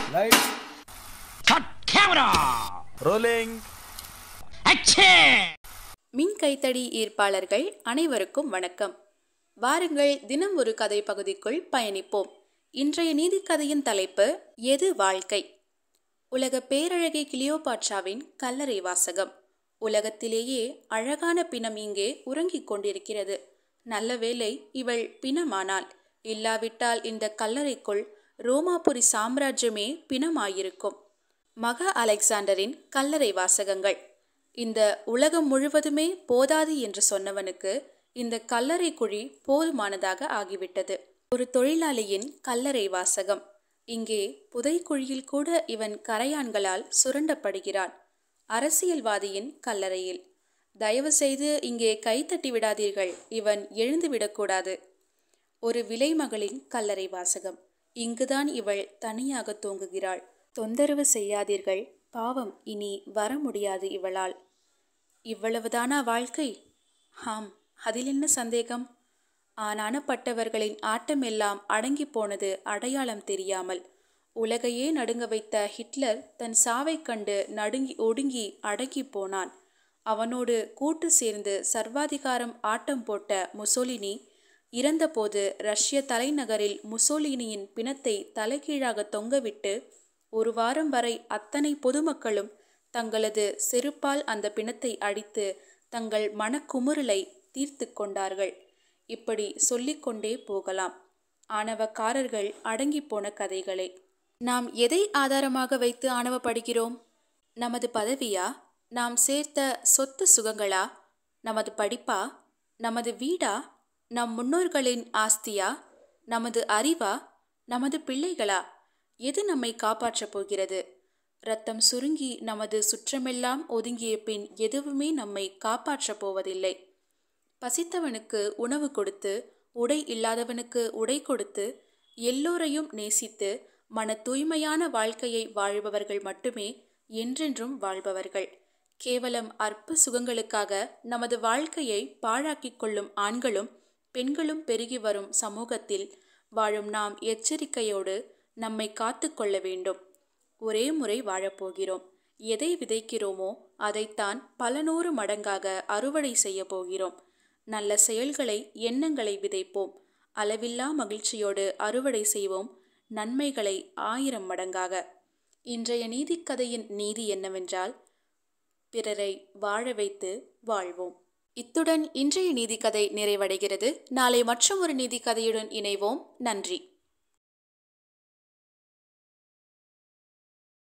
Lights. Cut camera! Rolling. Action! மின் கைத்தடி ஈர்ப்பாளர்கள் அனைவருக்கும் வணக்கம் வாருங்கள் தினம் ஒரு கதை பகுதிக்குள் பயணிப்போம் இன்றைய நீதிக்கதையின் தலைப்பு எது வாழ்க்கை உலக பேரழகி கிளியோபாட்ராவின் கல்லறை வாசகம் உலகத்திலேயே அழகான பிணம் இங்கே உறங்கிக் கொண்டிருக்கிறது நல்ல வேளை இவள் பிணமானாள் இல்லாவிட்டால் இந்த கல்லறைக்குள் ரோமாபுரி சாம்ராஜ்யமே பிணமாயிருக்கும் மகா அலெக்சாண்டரின் கல்லறை வாசகங்கள் இந்த உலகம் முழுவதுமே போதாது என்று சொன்னவனுக்கு இந்த கல்லறை குழி போதுமானதாக ஆகிவிட்டது ஒரு தொழிலாளியின் கல்லறை வாசகம் இங்கே புதைக்குழியில் கூட இவன் கரையான்களால் சுரண்டப்படுகிறான் அரசியல்வாதியின் கல்லறையில் தயவு செய்து இங்கே கைத்தட்டி விடாதீர்கள் இவன் எழுந்துவிடக்கூடாது ஒரு விலைமகளின் கல்லறை வாசகம் இங்குதான் இவள் தனியாக தூங்குகிறாள் தொந்தரவு செய்யாதீர்கள் பாவம் இனி வர முடியாது இவளால் இவ்வளவுதானா வாழ்க்கை ஆம் அதில் என்ன சந்தேகம் ஆனானப்பட்டவர்களின் ஆட்டமெல்லாம் அடங்கி போனது அடையாளம் தெரியாமல் உலகையே நடுங்க வைத்த ஹிட்லர் தன் சாவைக் கண்டு நடுங்கி ஒடுங்கி அடங்கி போனான் அவனோடு கூட்டு சேர்ந்து சர்வாதிகாரம் ஆட்டம் போட்ட முசோலினி இறந்தபோது ரஷ்ய தலைநகரில் முசோலினியின் பிணத்தை தலைகீழாக தொங்கவிட்டு ஒரு வாரம் வரை அத்தனை பொதுமக்களும் தங்களது செருப்பால் அந்த பிணத்தை அடித்து தங்கள் மனக்குமுறலை தீர்த்து கொண்டார்கள் இப்படி சொல்லிக்கொண்டே போகலாம் ஆணவக்காரர்கள் அடங்கி போன கதைகளே நாம் எதை ஆதாரமாக வைத்து ஆணவப்படுகிறோம் நமது பதவியா நாம் சேர்த்த சொத்து சுகங்களா நமது படிப்பா நமது வீடா நம் முன்னோர்களின் ஆஸ்தியா நமது அறிவா நமது பிள்ளைகளா எது நம்மை காப்பாற்றப் போகிறது ரத்தம் சுருங்கி நமது சுற்றமெல்லாம் ஒதுங்கிய பின் எதுவுமே நம்மை காப்பாற்றப் போவதில்லை பசித்தவனுக்கு உணவு கொடுத்து உடை இல்லாதவனுக்கு உடை கொடுத்து எல்லோரையும் நேசித்து மன தூய்மையான வாழ்க்கையை வாழ்பவர்கள் மட்டுமே என்றென்றும் வாழ்பவர்கள் கேவலம் அற்ப சுகங்களுக்காக நமது வாழ்க்கையை பாழாக்கிக் கொள்ளும் ஆண்களும் பெண்களும் பெருகி வரும் சமூகத்தில் வாழும் நாம் எச்சரிக்கையோடு நம்மை காத்து கொள்ள வேண்டும் ஒரே முறை வாழப்போகிறோம் எதை விதைக்கிறோமோ அதைத்தான் பல நூறு மடங்காக அறுவடை செய்ய போகிறோம் நல்ல செயல்களை எண்ணங்களை விதைப்போம் அளவில்லா மகிழ்ச்சியோடு அறுவடை செய்வோம் நன்மைகளை ஆயிரம் மடங்காக இன்றைய நீதிக்கதையின் நீதி என்னவென்றால் பிறரை வாழ வைத்து வாழ்வோம் இத்துடன் இன்றைய நீதிக்கதை நிறைவடைகிறது நாளை மற்றும் ஒரு நீதிக்கதையுடன் இணைவோம் நன்றி